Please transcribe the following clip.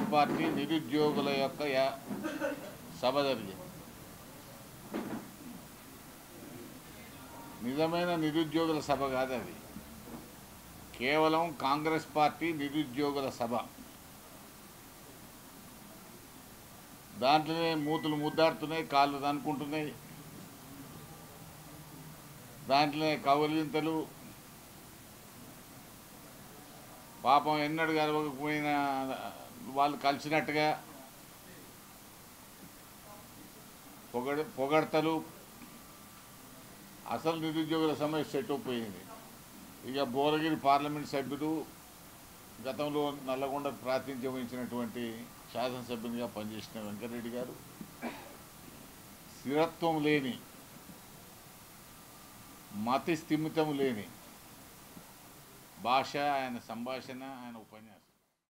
party నిరుద్యోగుల యొక్క yeah- సభ జరిగింది నిజమైన నిరుద్యోగుల సభ కాదు అది కేవలం కాంగ్రెస్ పార్టీ నిరుద్యోగుల సభ దాంట్లోనే మూతులు ముద్దాడుతున్నాయి కాళ్ళు అనుకుంటున్నాయి దాంట్లోనే కౌలింతలు పాపం ఎన్నడు కలవకపోయిన వాళ్ళు కలిసినట్టుగా పొగడ పొగడతలు అసలు నిరుద్యోగుల సమస్య సెట్ పోయింది ఇక భువనగిరి పార్లమెంట్ సభ్యుడు గతంలో నల్లగొండ ప్రాతినిధ్యం వహించినటువంటి శాసనసభ్యునిగా పనిచేసిన వెంకటరెడ్డి గారు స్థిరత్వం లేని మతి స్థిమితం లేని భాష ఆయన సంభాషణ ఆయన ఉపన్యాసం